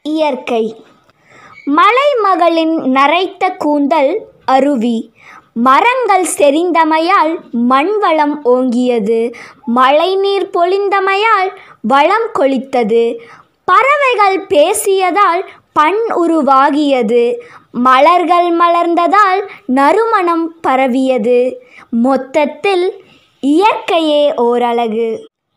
இயற்கை மலைமகளின் நரைத்த கூந்தல் அருவி மரங்கள் செறிந்தமையால் மண்வளம் ஓங்கியது மழைநீர் பொழிந்தமையால் வளம் கொழித்தது பறவைகள் பேசியதால் பண் உருவாகியது மலர்கள் மலர்ந்ததால் நறுமணம் பரவியது மொத்தத்தில் இயற்கையே ஓரழகு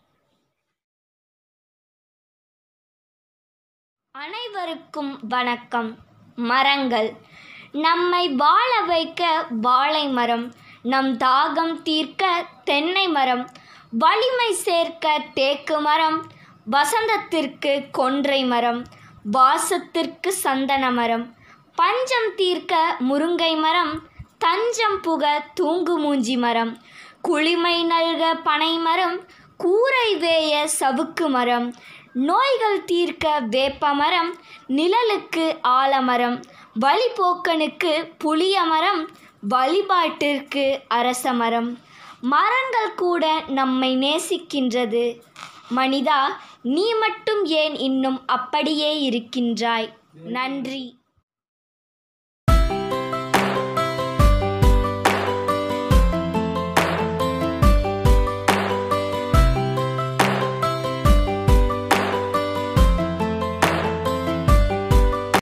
அனைவருக்கும் வணக்கம் மரங்கள் நம்மை வாழ வைக்க வாழை மரம் நம் தாகம் தீர்க்க தென்னை மரம் வலிமை சேர்க்க தேக்கு மரம் வசந்தத்திற்கு கொன்றை மரம் வாசத்திற்கு சந்தன மரம் பஞ்சம் தீர்க்க முருங்கை மரம் தஞ்சம் புக தூங்குமூஞ்சி மரம் குளிமை நல்க பனை மரம் கூரை வேய சவுக்கு மரம் நோய்கள் தீர்க்க வேப்ப மரம் நிழலுக்கு ஆலமரம் வழிபோக்கனுக்கு புளிய மரம் வழிபாட்டிற்கு அரச மரம் மரங்கள் கூட நம்மை நேசிக்கின்றது மனிதா நீ மட்டும் ஏன் இன்னும் அப்படியே இருக்கின்றாய் நன்றி